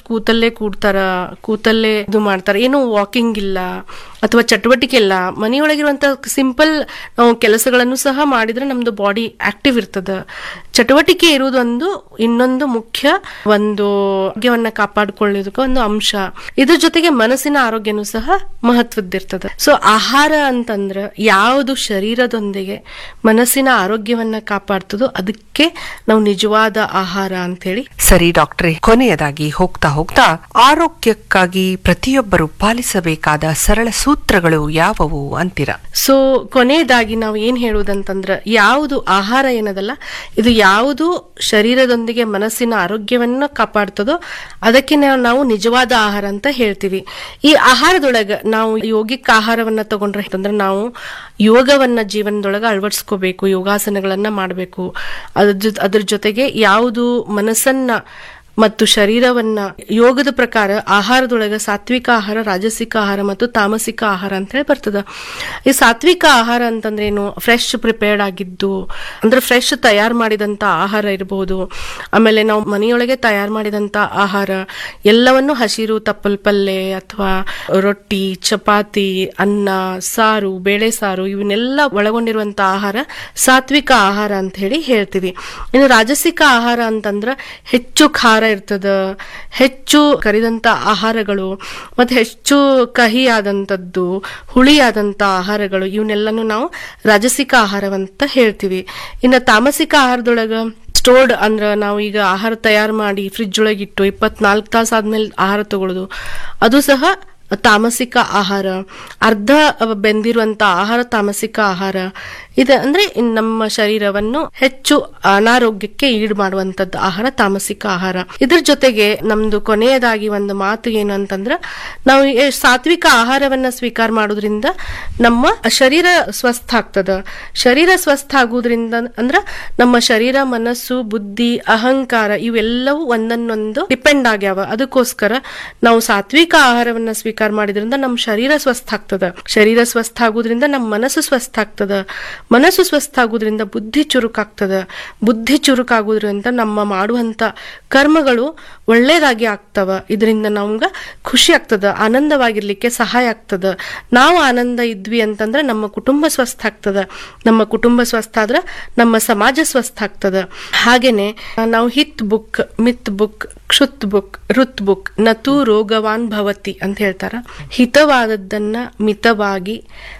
ಕೂತಲ್ಲೇ ಕೂಡ್ತಾರ ಕೂತಲ್ಲೇ ಇದು ಮಾಡ್ತಾರ ಏನು ವಾಕಿಂಗ್ ಇಲ್ಲ ಅಥವಾ ಚಟುವಟಿಕೆ ಇಲ್ಲ ಮನೆಯೊಳಗಿರುವಂತ ಸಿಂಪಲ್ ನಾವು ಕೆಲಸಗಳನ್ನು ಸಹ ಮಾಡಿದ್ರೆ ನಮ್ದು ಬಾಡಿ ಆಕ್ಟಿವ್ ಇರ್ತದ ಚಟುವಟಿಕೆ ಇರುವುದೊಂದು ಇನ್ನೊಂದು ಮುಖ್ಯ ಒಂದು ಆರೋಗ್ಯವನ್ನ ಕಾಪಾಡಿಕೊಳ್ಳೋದಕ್ಕೆ ಒಂದು ಅಂಶ ಇದ್ರ ಜೊತೆಗೆ ಮನಸ್ಸಿನ ಆರೋಗ್ಯನೂ ಸಹ ಮಹತ್ವದ್ದಿರ್ತದೆ ಸೊ ಆಹಾರ ಅಂತಂದ್ರ ಯಾವುದು ಶರೀರದೊಂದಿಗೆ ಮನಸ್ಸಿನ ಆರೋಗ್ಯವನ್ನ ಕಾಪಾಡ್ತದೋ ಅದಕ್ಕೆ ನಾವು ನಿಜವಾದ ಆಹಾರ ಅಂತ ಹೇಳಿ ಸರಿ ಡಾಕ್ಟ್ರೆ ಕೊನೆಯದಾಗಿ ಹೋಗ್ತಾ ಹೋಗ್ತಾ ಆರೋಗ್ಯಕ್ಕಾಗಿ ಪ್ರತಿಯೊಬ್ಬರು ಪಾಲಿಸಬೇಕಾದ ಸರಳ ಸೂತ್ರಗಳು ಯಾವುವು ಅಂತೀರಾ ಸೊ ಕೊನೆಯದಾಗಿ ನಾವು ಏನ್ ಹೇಳುವುದಂತಂದ್ರ ಯಾವುದು ಆಹಾರ ಏನದಲ್ಲ ಇದು ಯಾವುದು ಶರೀರದೊಂದಿಗೆ ಮನಸ್ಸಿನ ಆರೋಗ್ಯವನ್ನ ಕಾಪಾಡ್ತದೋ ಅದಕ್ಕೆ ನಾವು ನಾವು ನಿಜವಾದ ಆಹಾರ ಅಂತ ಹೇಳ್ತೀವಿ ಈ ಆಹಾರದೊಳಗ ನಾವು ಯೋಗಿಕ ಆಹಾರವನ್ನ ತಗೊಂಡ್ರೆ ಅಂತಂದ್ರೆ ನಾವು ಯೋಗವನ್ನ ಜೀವನದೊಳಗ ಅಳವಡಿಸ್ಕೋಬೇಕು ಯೋಗಾಸನಗಳನ್ನ ಮಾಡಬೇಕು ಅದ್ರ ಜೊ- ಅದ್ರ ಜೊತೆಗೆ ಯಾವುದು ಮನಸ್ಸನ್ನ ಮತ್ತು ಶರೀರವನ್ನ ಯೋಗದ ಪ್ರಕಾರ ಆಹಾರದೊಳಗ ಸಾತ್ವಿಕ ಆಹಾರ ರಾಜಸಿಕ ಆಹಾರ ಮತ್ತು ತಾಮಸಿಕ ಆಹಾರ ಅಂತ ಹೇಳಿ ಬರ್ತದ ಈ ಸಾತ್ವಿಕ ಆಹಾರ ಅಂತಂದ್ರೆ ಏನು ಫ್ರೆಶ್ ಪ್ರಿಪೇರ್ಡ್ ಆಗಿದ್ದು ಅಂದ್ರೆ ಫ್ರೆಶ್ ತಯಾರು ಮಾಡಿದಂತ ಆಹಾರ ಇರಬಹುದು ಆಮೇಲೆ ನಾವು ಮನೆಯೊಳಗೆ ತಯಾರು ಮಾಡಿದಂತ ಆಹಾರ ಎಲ್ಲವನ್ನು ಹಸಿರು ತಪ್ಪಲ್ ಪಲ್ಲೆ ಅಥವಾ ರೊಟ್ಟಿ ಚಪಾತಿ ಅನ್ನ ಸಾರು ಬೇಳೆ ಸಾರು ಇವನ್ನೆಲ್ಲ ಒಳಗೊಂಡಿರುವಂತ ಆಹಾರ ಸಾತ್ವಿಕ ಆಹಾರ ಅಂತ ಹೇಳಿ ಹೇಳ್ತೀವಿ ಇನ್ನು ರಾಜಸಿಕ ಆಹಾರ ಅಂತಂದ್ರ ಹೆಚ್ಚು ಖಾರ ಇರ್ತದ ಹೆಚ್ಚು ಕರಿದಂತ ಆಹಾರಗಳು ಮತ್ತೆ ಹೆಚ್ಚು ಕಹಿಯಾದಂಥದ್ದು ಹುಳಿಯಾದಂತ ಆಹಾರಗಳು ಇವನ್ನೆಲ್ಲನೂ ನಾವು ರಾಜಸಿಕ ಆಹಾರವಂತ ಹೇಳ್ತೀವಿ ಇನ್ನು ತಾಮಸಿಕ ಆಹಾರದೊಳಗ ಸ್ಟೋರ್ಡ್ ಅಂದ್ರ ನಾವು ಈಗ ಆಹಾರ ತಯಾರು ಮಾಡಿ ಫ್ರಿಜ್ ಒಳಗಿಟ್ಟು ಇಪ್ಪತ್ನಾಲ್ಕು ತಾಸು ಆದ್ಮೇಲೆ ಆಹಾರ ತಗೊಳ್ಳೋದು ಅದು ಸಹ ತಾಮಸಿಕ ಆಹಾರ ಅರ್ಧ ಬೆಂದಿರುವಂತ ಆಹಾರ ತಾಮಸಿಕ ಆಹಾರ ಇದು ಅಂದ್ರೆ ಇನ್ ನಮ್ಮ ಶರೀರವನ್ನು ಹೆಚ್ಚು ಅನಾರೋಗ್ಯಕ್ಕೆ ಈಡು ಮಾಡುವಂತದ್ದು ಆಹಾರ ತಾಮಸಿಕ ಆಹಾರ ಇದ್ರ ಜೊತೆಗೆ ನಮ್ದು ಕೊನೆಯದಾಗಿ ಒಂದು ಮಾತು ಏನು ಅಂತಂದ್ರ ನಾವು ಈ ಸಾತ್ವಿಕ ಆಹಾರವನ್ನ ಸ್ವೀಕಾರ ಮಾಡೋದ್ರಿಂದ ನಮ್ಮ ಶರೀರ ಸ್ವಸ್ಥ ಆಗ್ತದ ಶರೀರ ಸ್ವಸ್ಥ ಆಗುವುದ್ರಿಂದ ಅಂದ್ರ ನಮ್ಮ ಶರೀರ ಮನಸ್ಸು ಬುದ್ಧಿ ಅಹಂಕಾರ ಇವೆಲ್ಲವೂ ಒಂದನ್ನೊಂದು ಡಿಪೆಂಡ್ ಆಗ್ಯಾವ ಅದಕ್ಕೋಸ್ಕರ ನಾವು ಸಾತ್ವಿಕ ಆಹಾರವನ್ನ ಸ್ವೀಕಾರ ಮಾಡಿದ್ರಿಂದ ನಮ್ಮ ಶರೀರ ಸ್ವಸ್ಥ ಆಗ್ತದ ಶರೀರ ಸ್ವಸ್ಥ ಆಗುದ್ರಿಂದ ನಮ್ಮ ಮನಸ್ಸು ಸ್ವಸ್ಥ ಆಗ್ತದ ಮನಸ್ಸು ಸ್ವಸ್ಥ ಆಗುದ್ರಿಂದ ಬುದ್ಧಿ ಚುರುಕಾಗ್ತದ ಬುದ್ಧಿ ಚುರುಕಾಗುದ್ರಿಂದ ನಮ್ಮ ಮಾಡುವಂತ ಕರ್ಮಗಳು ಒಳ್ಳೇದಾಗಿ ಆಗ್ತವ ಇದರಿಂದ ನಮ್ಗ ಖುಷಿ ಆಗ್ತದ ಆನಂದವಾಗಿರ್ಲಿಕ್ಕೆ ಸಹಾಯ ಆಗ್ತದ ನಾವು ಆನಂದ ಇದ್ವಿ ಅಂತಂದ್ರೆ ನಮ್ಮ ಕುಟುಂಬ ಸ್ವಸ್ಥ ಆಗ್ತದ ನಮ್ಮ ಕುಟುಂಬ ಸ್ವಸ್ಥ ಆದ್ರ ನಮ್ಮ ಸಮಾಜ ಸ್ವಸ್ಥ ಆಗ್ತದ ಹಾಗೇನೆ ನಾವು ಹಿತ್ ಬುಕ್ ಮಿತ್ ಬುಕ್ ಕ್ಷುತ್ ಬುಕ್ ಋತ್ ಬುಕ್ ನತು ರೋಗವಾನ್ ಭವತಿ ಅಂತ ಹೇಳ್ತಾರ ಹಿತವಾದದ್ದನ್ನ ಮಿತವಾಗಿ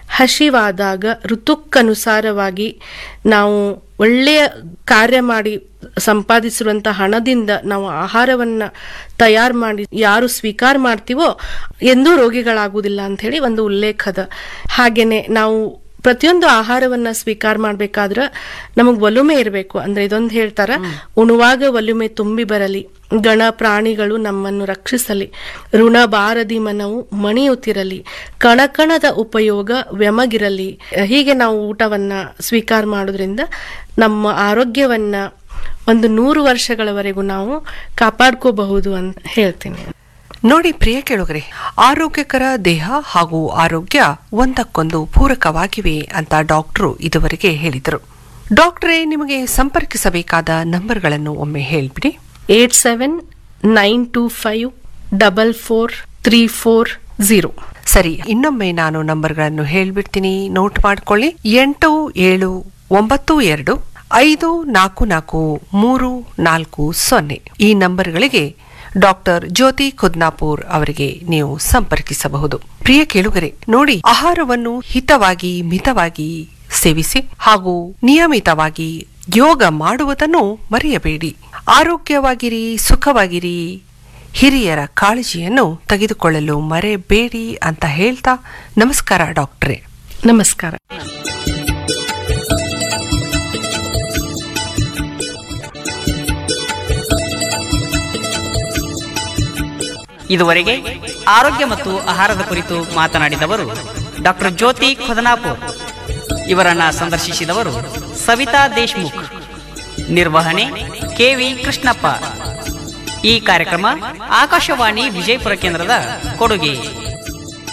ಹಸಿವಾದಾಗ ಋತುಕ್ಕನುಸಾರವಾಗಿ ನಾವು ಒಳ್ಳೆಯ ಕಾರ್ಯ ಮಾಡಿ ಸಂಪಾದಿಸಿರುವಂತ ಹಣದಿಂದ ನಾವು ಆಹಾರವನ್ನ ತಯಾರು ಮಾಡಿ ಯಾರು ಸ್ವೀಕಾರ ಮಾಡ್ತೀವೋ ಎಂದೂ ರೋಗಿಗಳಾಗುವುದಿಲ್ಲ ಅಂತ ಹೇಳಿ ಒಂದು ಉಲ್ಲೇಖದ ಹಾಗೇನೆ ನಾವು ಪ್ರತಿಯೊಂದು ಆಹಾರವನ್ನ ಸ್ವೀಕಾರ ಮಾಡ್ಬೇಕಾದ್ರ ನಮಗ್ ಒಲುಮೆ ಇರಬೇಕು ಅಂದ್ರೆ ಇದೊಂದು ಹೇಳ್ತಾರ ಉಣುವಾಗ ಒಲುಮೆ ತುಂಬಿ ಬರಲಿ ಗಣ ಪ್ರಾಣಿಗಳು ನಮ್ಮನ್ನು ರಕ್ಷಿಸಲಿ ಋಣ ಬಾರದಿ ಮನವು ಮಣಿಯುತ್ತಿರಲಿ ಕಣಕಣದ ಉಪಯೋಗ ವ್ಯಮಗಿರಲಿ ಹೀಗೆ ನಾವು ಊಟವನ್ನ ಸ್ವೀಕಾರ ಮಾಡೋದ್ರಿಂದ ನಮ್ಮ ಆರೋಗ್ಯವನ್ನ ಒಂದು ನೂರು ವರ್ಷಗಳವರೆಗೂ ನಾವು ಕಾಪಾಡ್ಕೋಬಹುದು ಅಂತ ಹೇಳ್ತೀನಿ ನೋಡಿ ಪ್ರಿಯ ಕೇಳುಗರೆ ಆರೋಗ್ಯಕರ ದೇಹ ಹಾಗೂ ಆರೋಗ್ಯ ಒಂದಕ್ಕೊಂದು ಪೂರಕವಾಗಿವೆ ಅಂತ ಡಾಕ್ಟ್ರು ಇದುವರೆಗೆ ಹೇಳಿದರು ಡಾಕ್ಟ್ರೇ ನಿಮಗೆ ಸಂಪರ್ಕಿಸಬೇಕಾದ ನಂಬರ್ಗಳನ್ನು ಒಮ್ಮೆ ಹೇಳ್ಬಿಡಿ eight seven nine two five double four three four zero ಸರಿ ಇನ್ನೊಮ್ಮೆ ನಾನು ನಂಬರ್ಗಳನ್ನು ಹೇಳ್ಬಿಡ್ತೀನಿ ನೋಟ್ ಮಾಡ್ಕೊಳ್ಳಿ ಎಂಟು ಏಳು ಒಂಬತ್ತು ಎರಡು ಐದು ನಾಲ್ಕು ನಾಲ್ಕು ಮೂರು ನಾಲ್ಕು ಸೊನ್ನೆ ಈ ನಂಬರ್ಗಳಿಗೆ ಡಾಕ್ಟರ್ ಜ್ಯೋತಿ ಖುದ್ನಾಪುರ್ ಅವರಿಗೆ ನೀವು ಸಂಪರ್ಕಿಸಬಹುದು ಪ್ರಿಯ ಕೇಳುಗರೆ ನೋಡಿ ಆಹಾರವನ್ನು ಹಿತವಾಗಿ ಮಿತವಾಗಿ ಸೇವಿಸಿ ಹಾಗೂ ನಿಯಮಿತವಾಗಿ ಯೋಗ ಮಾಡುವುದನ್ನು ಮರೆಯಬೇಡಿ ಆರೋಗ್ಯವಾಗಿರಿ ಸುಖವಾಗಿರಿ ಹಿರಿಯರ ಕಾಳಜಿಯನ್ನು ತೆಗೆದುಕೊಳ್ಳಲು ಮರೆಬೇಡಿ ಅಂತ ಹೇಳ್ತಾ ನಮಸ್ಕಾರ ಡಾಕ್ಟ್ರೇ ನಮಸ್ಕಾರ ಇದುವರೆಗೆ ಆರೋಗ್ಯ ಮತ್ತು ಆಹಾರದ ಕುರಿತು ಮಾತನಾಡಿದವರು ಡಾಕ್ಟರ್ ಜ್ಯೋತಿ ಖೊದನಾಪುರ್ ಇವರನ್ನ ಸಂದರ್ಶಿಸಿದವರು ಸವಿತಾ ದೇಶ್ಮುಖ್ ನಿರ್ವಹಣೆ ಕೆವಿ ಕೃಷ್ಣಪ್ಪ ಈ ಕಾರ್ಯಕ್ರಮ ಆಕಾಶವಾಣಿ ವಿಜಯಪುರ ಕೇಂದ್ರದ ಕೊಡುಗೆ